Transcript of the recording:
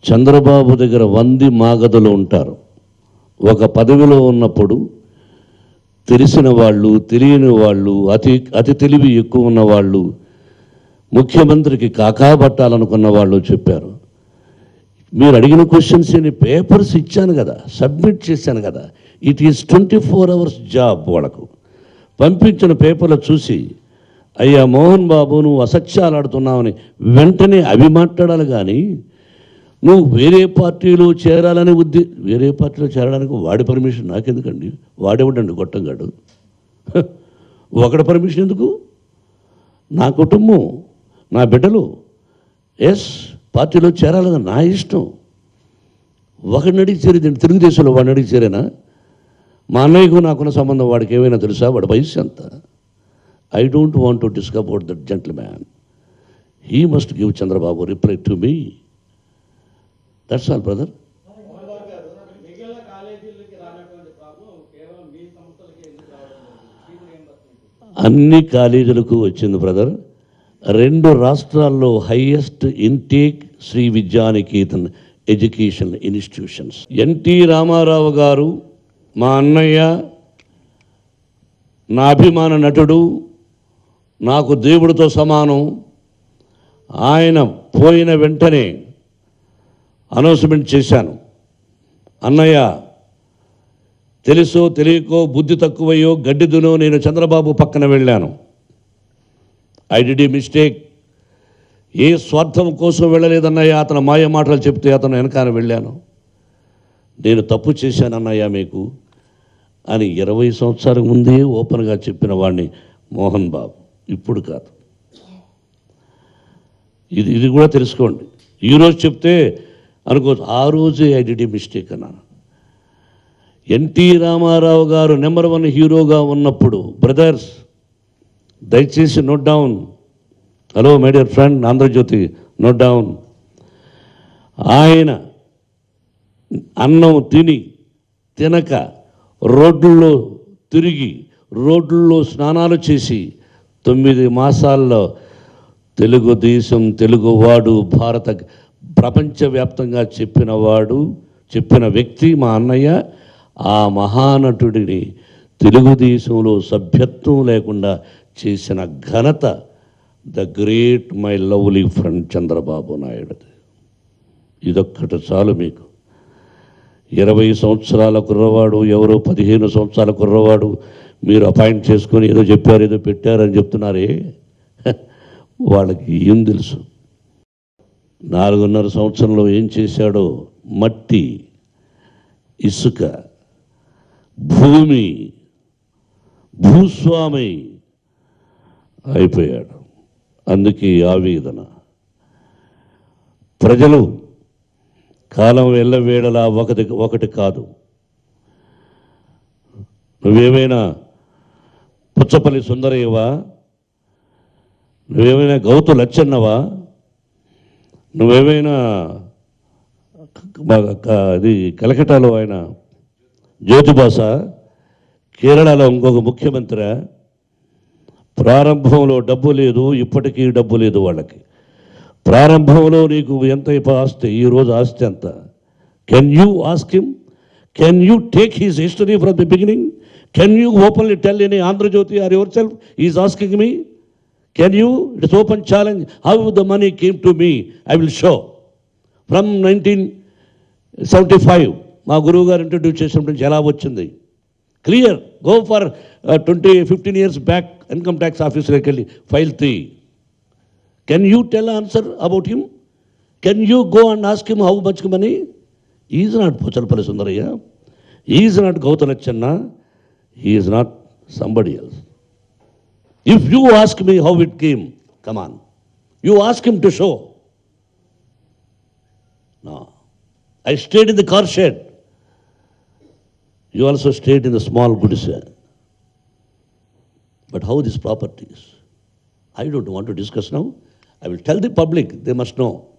చంద్రబాబు దగ్గర వంది మాగదులు ఉంటారు ఒక పదవిలో ఉన్నప్పుడు తెలిసిన వాళ్ళు తెలియని వాళ్ళు అతి అతి తెలివి ఎక్కువ ఉన్న వాళ్ళు ముఖ్యమంత్రికి కాకాబట్టాలనుకున్న వాళ్ళు చెప్పారు మీరు అడిగిన క్వశ్చన్స్ నేను పేపర్స్ ఇచ్చాను కదా సబ్మిట్ చేశాను కదా it is twenty four hours job వాళ్ళకు పంపించిన పేపర్లు చూసి అయ్యా మోహన్ బాబు నువ్వు అసత్యాలు ఆడుతున్నావని వెంటనే అవి మాట్లాడాలి కానీ నువ్వు వేరే పార్టీలో చేరాలని ఉద్దే వేరే పార్టీలో చేరడానికి వాడి పర్మిషన్ నాకెందుకండి వాడేవాడండి గొట్టంగాడు హ, ఒకటి పర్మిషన్ ఎందుకు నా కుటుంబం నా బిడ్డలు ఎస్ పార్టీలో చేరాలని నా ఇష్టం ఒకడిని అడిగి చేరేదండి తెలుగుదేశంలో వాడిని అడిగి చేరేనా మా అన్నయ్యకు నాకున్న సంబంధం వాడికి ఏమైనా తెలుసా వాడి వయసు ఎంత I don't want to discuss about that gentleman he must give Chandrababu reply to me that's all brother మిగిలిన కాలేజీలకి రానటువంటి ప్రాబ్లం కేవలం మీ సంస్థలకి ఎందుకు రావడం లేదు ఫీజు రియంబర్స్మెంట్ అన్ని కాలేజీలకు వచ్చింది బ్రదర్ రెండు రాష్ట్రాల్లో highest intake Sree Vidyanikethan education institutions NT Rama Rao garu మా అన్నయ్య నా అభిమాన నటుడు నాకు దేవుడితో సమానం ఆయన పోయిన వెంటనే అనౌన్స్మెంట్ చేశాను అన్నయ్య తెలుసో తెలియకో బుద్ధి తక్కువయ్యో గడ్డిదునో నేను చంద్రబాబు పక్కన వెళ్ళాను ఐ డిడ్ ఈ మిస్టేక్ ఏ స్వార్థం కోసం వెళ్ళలేదన్నయ్య అతను మాయ మాటలు చెప్తే అతను వెనకాల వెళ్ళాను నేను తప్పు చేశానన్నయ్య మీకు అని ఇరవై సంవత్సరాల ముందే ఓపెన్గా చెప్పిన వాడిని మోహన్ బాబు ఇప్పుడు కాదు ఇది ఇది కూడా తెలుసుకోండి ఈరోజు చెప్తే అనుకోవచ్చు ఆ రోజే ఐ డిడ్ ఈ మిస్టేక్ అన్నాను ఎన్టీ రామారావు గారు నెంబర్ వన్ హీరోగా ఉన్నప్పుడు బ్రదర్స్ దయచేసి note down hello my dear friend Andhra Jyothi note down ఆయన అన్నం తిని తినక రోడ్లలో తిరిగి రోడ్లలో స్నానాలు చేసి తొమ్మిది మాసాల్లో తెలుగుదేశం తెలుగువాడు భారత ప్రపంచవ్యాప్తంగా చెప్పినవాడు చెప్పిన వ్యక్తి మా అన్నయ్య ఆ మహానటుడిని తెలుగుదేశంలో సభ్యత్వం లేకుండా చేసిన ఘనత the great my lovely friend Chandrababu నాయుడుది ఇదొక్కటి చాలు మీకు ఇరవై సంవత్సరాల కుర్రవాడు ఎవరో పదిహేను సంవత్సరాల కుర్రవాడు మీరు అపాయింట్ చేసుకొని ఏదో చెప్పారు ఏదో పెట్టారని చెప్తున్నారే హ, వాళ్ళకి ఏం తెలుసు నాలుగున్నర సంవత్సరంలో ఏం చేశాడో మట్టి ఇసుక భూమి భూస్వామి అయిపోయాడు అందుకే ఈ ఆవేదన ప్రజలు కాలం వెళ్ళవేళలా ఒకటి ఒకటి కాదు నువ్వేమైనా పుచ్చపల్లి సుందరయ్యవా నువ్వేమైనా గౌతు లచ్చన్నవా నువ్వేమైనా క- క- అది కలకటాలో ఆయన జ్యోతిబాస కేరళలో ఇంకొక ముఖ్యమంత్రి ప్రారంభంలో డబ్బు లేదు ఇప్పటికీ డబ్బు లేదు వాళ్ళకి ప్రారంభంలో నీకు ఎంత ఆస్తి ఈరోజు ఆస్తి ఎంత can you ask him can you take his history from the beginning can you openly tell any Andhra Jyothi or yourself is asking me can you it's open challenge how the money came to me I will show from nineteen seventy five మా గురువు garu introduce చేసినప్పటి నుంచి ఎలా వచ్చింది clear go for twenty fifteen years back income tax ఆఫీస్లోకి వెళ్ళి file తీ can you tell answer about him can you go and ask him how much money is not Puchalapalli Sundarayya is not Gouthu Latchanna is not somebody else if you ask me how it came come on you ask him to show No. I stayed in the car shed. You also stayed in the small goodies. But how these properties? I don't want to discuss now. I will tell the public, they must know.